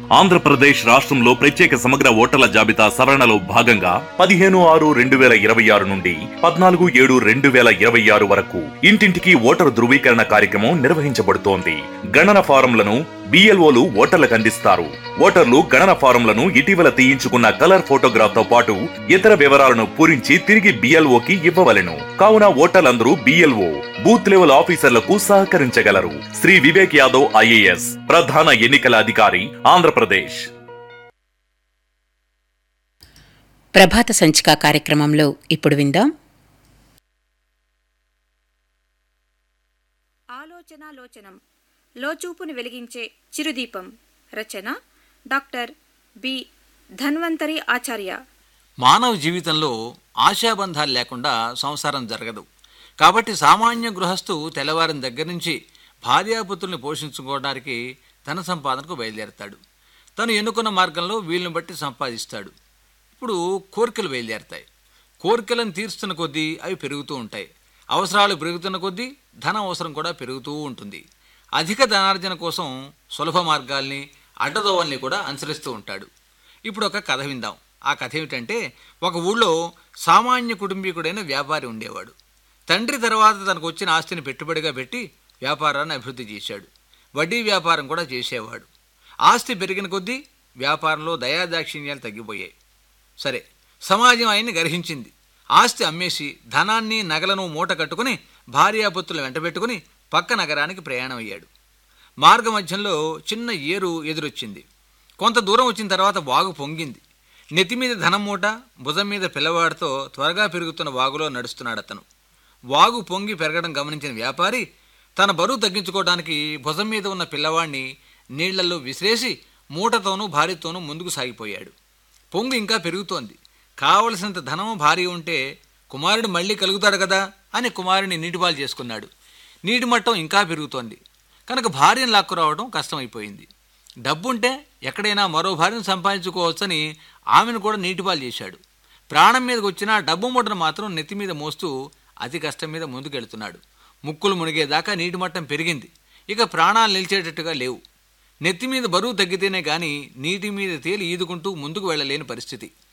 ఆంధ్రప్రదేశ్ రాష్ట్రంలో ప్రత్యేక సమగ్ర ఓటర్ల జాబితా సవరణలో భాగంగా పదిహేను ఆరు రెండు వేల ఇరవై ఆరు నుండి పద్నాలుగు ఏడు రెండు వేల ఇరవై ఆరు వరకు ఇంటింటికి ఓటరు ధృవీకరణ కార్యక్రమం నిర్వహించబడుతోంది గణన ఫారంలను బిఎల్ఓలు ఓటర్లకు అందిస్తారు ఓటర్లు గణన ఫారంలను ఇటీవల తీయించుకున్న కలర్ ఫోటోగ్రాఫ్ తో పాటు ఇతర వివరాలను పూరించి తిరిగి బిఎల్ఓకి ఇవ్వవలెను కావున ఓటర్లందరూ బిఎల్ఓ బూత్ లెవెల్ ఆఫీసర్లకు సహకరించగలరు శ్రీ వివేక్ యాదవ్ ఐఏఎస్ ప్రధాన ఎన్నికల అధికారి ఆంధ్రప్రదేశ్ ప్రభాత సంచిక కార్యక్రమంలో ఇప్పుడు విందాం ఆలోచనాలోచనం లోచూపును వెలిగించే చిరుదీపం రచన డాక్టర్ బి ధన్వంతరి ఆచార్య మానవ జీవితంలో ఆశాబంధాలు లేకుండా సంసారం జరగదు కాబట్టి సామాన్య గృహస్థు తెల్లవారిన దగ్గర నుంచి భార్యాపుత్రుల్ని పోషించుకోవడానికి ధన సంపాదనకు బయలుదేరతాడు తను ఎన్నుకున్న మార్గంలో వీళ్ళని బట్టి సంపాదిస్తాడు ఇప్పుడు కోరికలు బయలుదేరతాయి కోరికలను తీరుస్తున్న కొద్దీ అవి పెరుగుతూ ఉంటాయి అవసరాలు పెరుగుతున్న కొద్దీ ధన అవసరం కూడా పెరుగుతూ ఉంటుంది అధిక ధనార్జన కోసం సులభ మార్గాల్ని అడ్డదోవల్ని కూడా అనుసరిస్తూ ఉంటాడు ఇప్పుడు ఒక కథ విందాం ఆ కథ ఏమిటంటే ఒక ఊళ్ళో సామాన్య కుటుంబీకుడైన వ్యాపారి ఉండేవాడు తండ్రి తర్వాత తనకు వచ్చిన ఆస్తిని పెట్టుబడిగా పెట్టి వ్యాపారాన్ని అభివృద్ధి చేశాడు వడ్డీ వ్యాపారం కూడా చేసేవాడు ఆస్తి పెరిగిన కొద్దీ వ్యాపారంలో దయాదాక్షిణ్యాలు తగ్గిపోయాయి సరే సమాజం ఆయన్ని గర్హించింది ఆస్తి అమ్మేసి ధనాన్ని నగలను మూట కట్టుకుని భార్యాపుత్రులు వెంటబెట్టుకుని పక్క నగరానికి ప్రయాణం అయ్యాడు మార్గ మధ్యంలో చిన్న ఏరు ఎదురొచ్చింది కొంత దూరం వచ్చిన తర్వాత వాగు పొంగింది నెత్తి మీద ధనం మూట భుజం మీద పిల్లవాడితో త్వరగా పెరుగుతున్న వాగులో నడుస్తున్నాడు అతను వాగు పొంగి పెరగడం గమనించిన వ్యాపారి తన బరువు తగ్గించుకోవడానికి భుజం మీద ఉన్న పిల్లవాడిని నీళ్లలో విసిరేసి మూటతోనూ భార్యతోనూ ముందుకు సాగిపోయాడు పొంగు ఇంకా పెరుగుతోంది కావలసినంత ధనం భార్య ఉంటే కుమారుడు మళ్ళీ కలుగుతాడు కదా అని కుమారుని నీటిపాలు చేసుకున్నాడు నీటి మట్టం ఇంకా పెరుగుతోంది కనుక భార్యను లాక్కురావడం కష్టమైపోయింది డబ్బుంటే ఎక్కడైనా మరో భార్యను సంపాదించుకోవచ్చని ఆమెను కూడా నీటిపాలు చేశాడు ప్రాణం మీదకి వచ్చినా డబ్బు మూటను మాత్రం నెత్తి మీద మోస్తూ అతి కష్టం మీద ముందుకెళ్తున్నాడు ముక్కులు మునిగేదాకా నీటి మట్టం పెరిగింది ఇక ప్రాణాలు నిలిచేటట్టుగా లేవు నెత్తి మీద బరువు తగ్గితేనే గాని నీటి మీద తేలి ఈదుకుంటూ ముందుకు వెళ్ళలేని పరిస్థితి